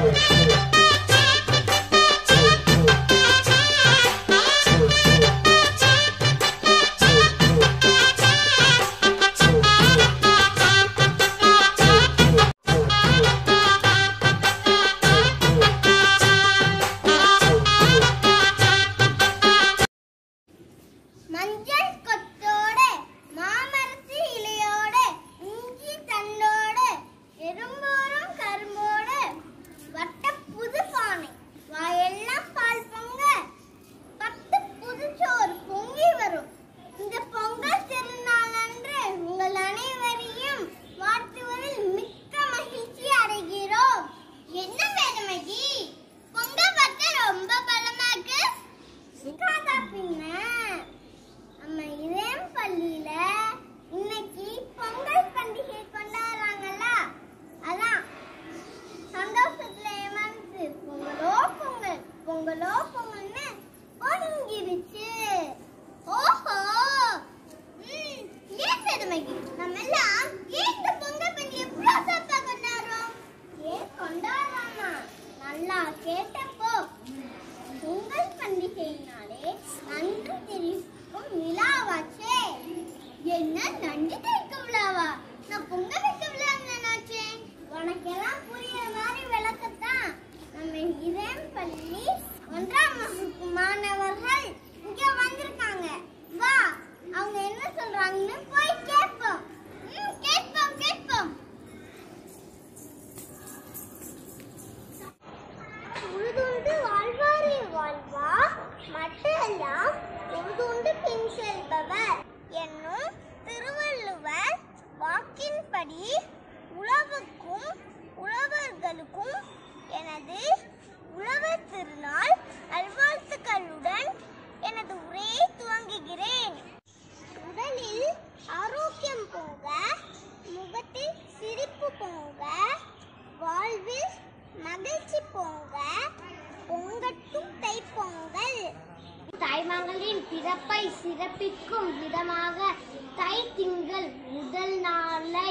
மஞ்சள் கொத்தோடு மாமரத்து இலையோடு இஞ்சி தண்டோடு எறும்போரும் கரும்போடு வட்ட புது பானை வாயெல்லாம் பால் பொங்க பத்து புதுச்சோறு பொங்கி வரும் இந்த பொங்கல் திருநாள் அன்று உங்கள் அனைவரையும் வாழ்த்துவதில் மிக்க மகிழ்ச்சி அடைகிறோம் என்ன வேணும் மகி பொங்கல் பார்க்க ரொம்ப பலமா இருக்கு சிக்காதா பின்ன நம்ம இதயம் பள்ளியில இன்னைக்கு பொங்கல் பண்டிகை கொண்டாடுறாங்கல்ல அதான் சந்தோஷத்துல ஏமாந்து பொங்கலோ பொங்கல் பொங்கலோ பொங்கல்னு பொங்கிருச்சு ஓஹோ ம், ஏன் சேதுமகி நம்ம எல்லாம் ஏன் இந்த பொங்கல் பண்டிகை இவ்வளவு சிறப்பா கொண்டாடுறோம் ஏன் கொண்டாடுறாங்க நல்லா கேட்டப்போ பொங்கல் பண்டிகையினாலே நன்றி தெரிவிக்கும் விழாவாச்சே என்ன நன்றி தெரிவிக்கும் விழாவா நான் பொங்கல் வைக்க விழா நினைச்சேன் உனக்கெல்லாம் புரியுற மாதிரி விளக்கத்தான் நம்ம இதயம் பள்ளி ஒன்றாம் வகுப்பு மாணவர்கள் இங்க வந்திருக்காங்க வா அவங்க என்ன சொல்றாங்கன்னு போய் கேட்போம் ம், கேட்போம் கேட்போம் உழுதுண்டு வாழ்வாரே வாழ்வா மற்றெல்லாம் உழுதுண்டு பின் செல்பவர் என்னும் திருவள்ளுவர் வாக்கின்படி உழவுக்கும் உழவர்களுக்கும் எனது உழவர் திருநாள் நல்வாழ்த்துக்களுடன் எனது உரையை துவங்குகிறேன் உடலில் ஆரோக்கியம் பொங்க முகத்தில் சிரிப்பு பொங்க வாழ்வில் மகிழ்ச்சி பொங்க பொங்கட்டும் தைப்பொங்கல் தாய்மகளின் பிறப்பை சிறப்பிக்கும் விதமாக தை திங்கள் முதல் நாளை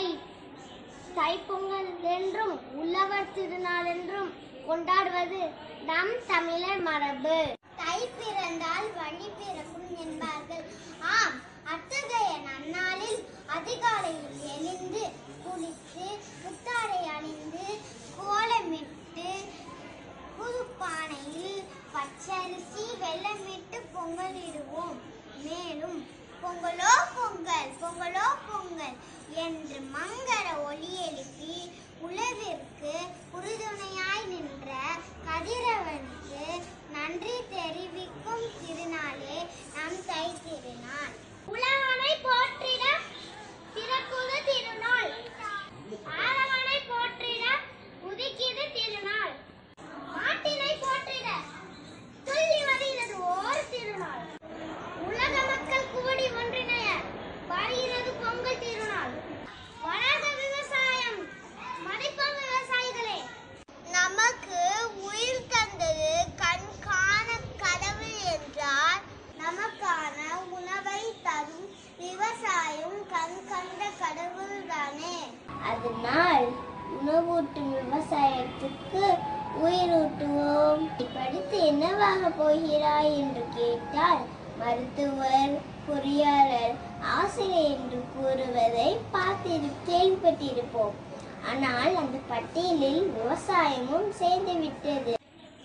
தைப்பொங்கல் என்றும் உழவர் திருநாள் என்றும் கொண்டாடுவது நம் தமிழர் மரபு தை பிறந்தால் வழி பிறக்கும் என்பார்கள் ஆம் அத்தகைய நன்னாளில் அதிகாலையில் எழுந்து குளித்து புத்தாடை அணிந்து கோலமிட்டு புது பானையில் பச்சரிசி வெள்ளமிட்டு பொங்கலிடுவோம் மேலும் பொங்கலோ பொங்கல் பொங்கலோ பொங்கல் என்று மங்கள ஒலி எழுப்பி உழவிற்கு உறுதுணையாய் நின்ற கதிரவனுக்கு நன்றி தெரிவிக்கும் திருநாளே நம் தை திருநாள் உழவனை போற்றிட பிறக்குது திருநாள் ஆரவனை போற்றிட உதிக்கிது திருநாள் மாட்டினை போற்றிட துள்ளி வருகிறது ஓர் திருநாள் உலக மக்கள் குவடி ஒன்றிணைய வருகிறது பொங்கல் திருநாள் வளர்ந்த விவசாயம் மதிப்போம் விவசாயிகளே நமக்கு உயிர் தந்தது கண் காண கடவுள் என்றால் நமக்கான உணவை தரும் விவசாயம் கண் கண்ட கடவுள் தானே அதனால் உணவூட்டும் விவசாயத்துக்கு உயிரூட்டுவோம் படித்து என்னவாக போகிறாய் என்று கேட்டால் மருத்துவர் பொறியாளர் ஆசிரியர் என்று கூறுவதை பார்த்திரு கேள்விப்பட்டிருப்போம் ஆனால் அந்த பட்டியலில் விவசாயமும் சேர்ந்து விட்டது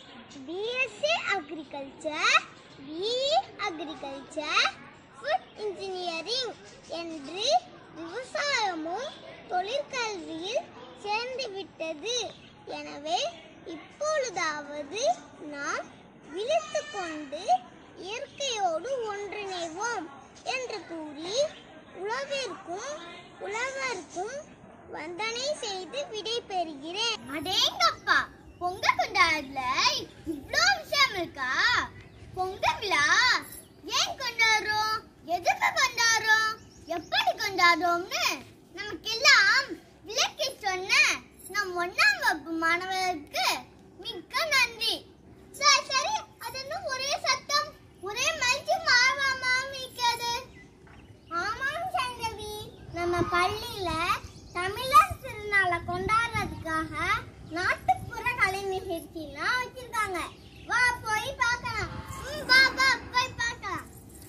BSc agriculture BE agriculture food engineering என்று விவசாயமும் தொழிற்கல்வியில் சேர்ந்து விட்டது எனவே இப்பொழுதாவது நாம் விழித்து கொண்டு இயற்கையோடு ஒன்றிணைவோம் என்று கூறி உழவிற்கும் உழவர்க்கும் வந்தனை செய்து விடை பெறுகிறேன் அடேங்கப்பா பொங்க கொண்டாடல இவ்ளோ விஷயம் இருக்கா பொங்க விழா ஏன் கொண்டாடுறோம் எதுக்கு கொண்டாடுறோம் எப்படி கொண்டாடுறோம்னு நமக்கெல்லாம் விளக்கி சொன்ன நம் ஒண்ணாம் வகுப்பு மாணவர்களுக்கு மிக்க நன்றி சரி சரி அது என்ன ஒரே சத்தம் ஒரே மகிழ்ச்சி மாறாம மிக்கது ஆமாம் சங்கவி நம்ம பள்ளியில தமிழர் திருநாளை கொண்டாடுறதுக்காக நாட்டுப்புற கலை நிகழ்ச்சி வேஷ்டிலாம் வச்சிருக்காங்க வா போய் பார்க்கலாம் ம், வா வா போய் பார்க்கலாம்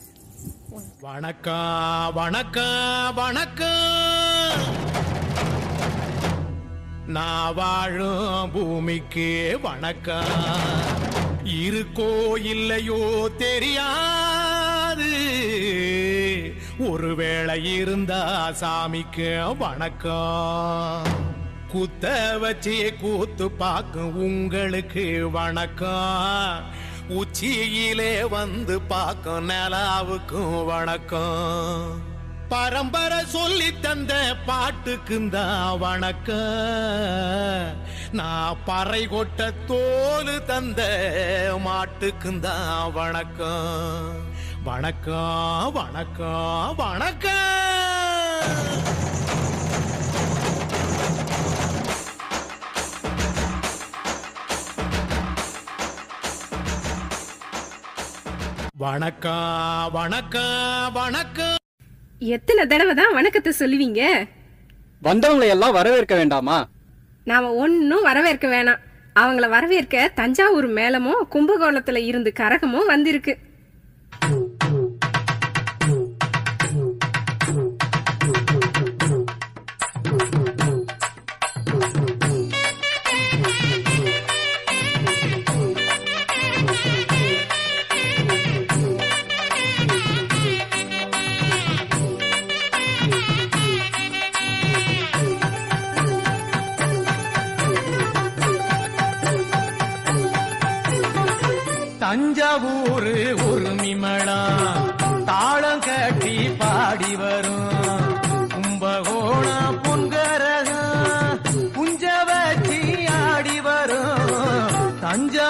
வணக்கம் வணக்கம் வணக்கம் நான் வாழும் பூமிக்கு வணக்கம் இருக்கோ இல்லையோ தெரியாது ஒருவேளை இருந்தா சாமிக்கு வணக்கம் குத்த வச்சு கூத்து பார்க்கும் உங்களுக்கு வணக்கம் உச்சியிலே வந்து பார்க்கும் நிலாவுக்கும் வணக்கம் பரம்பரை சொல்லி தந்த பாட்டுக்குந்தா வணக்கம் நான் பறை கொட்ட தோலு தந்த மாட்டுக்குந்தா வணக்கம் வணக்கம் வணக்கம் வணக்கம் வணக்கம் வணக்கம் வணக்கம் எத்தனை தடவை தான் வணக்கத்தை சொல்லுவீங்க வந்தவங்களை எல்லாம் வரவேற்க வேண்டாமா நாம ஒன்னும் வரவேற்க வேணாம் அவங்கள வரவேற்க தஞ்சாவூர் மேளமும் கும்பகோணத்துல இருந்து கரகமும் வந்திருக்கு தஞ்சாவூர் ஒரு நிமளா தாளம் கட்டி பாடி வரும் கும்பகோணம் பொன்கரகம் குஞ்ச வச்சி ஆடி வரும் தஞ்சா